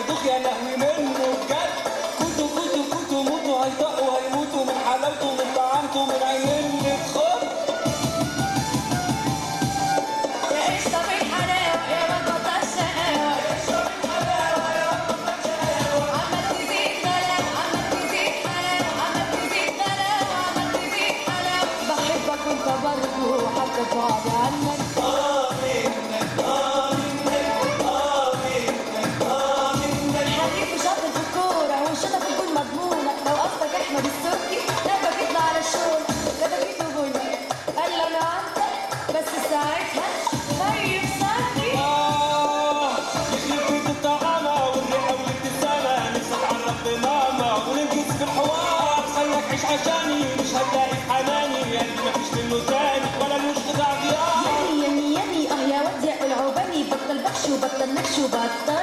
صاروخ يا لهوي منه بجد كوتو كوتو كوتو موتو هيطقوا هيموتوا من حلاوته من طعامته من عينين خد يا قشطة بالحلاوة يا بطاطا الشقاوة عمال تزيد غلاوة عمال تزيد حلاوة عمال تزيد غلاوة عمال تزيد حلاوة بحبك وانت برضه حتى بعد عنك حريف وشاطر في الكورة والشوطة في الجول مضمونة لو قصدك احمد السبكي لعبك يطلع على الشوط ده بجيته بني قال لي انا عندك بس ساعتها خيب صدري آه يخرب بيت الطعامة والريحة والابتسامة نفسي اتعرف بماما وننجز في الحوار خلك عيش عشاني مش هتلاقي في حناني قلبي مفيش منه تاني ولا مش قطع غيار يمي يمي يمي اه يا واد يا العوباني بطل بخش وبطل نكش وبطل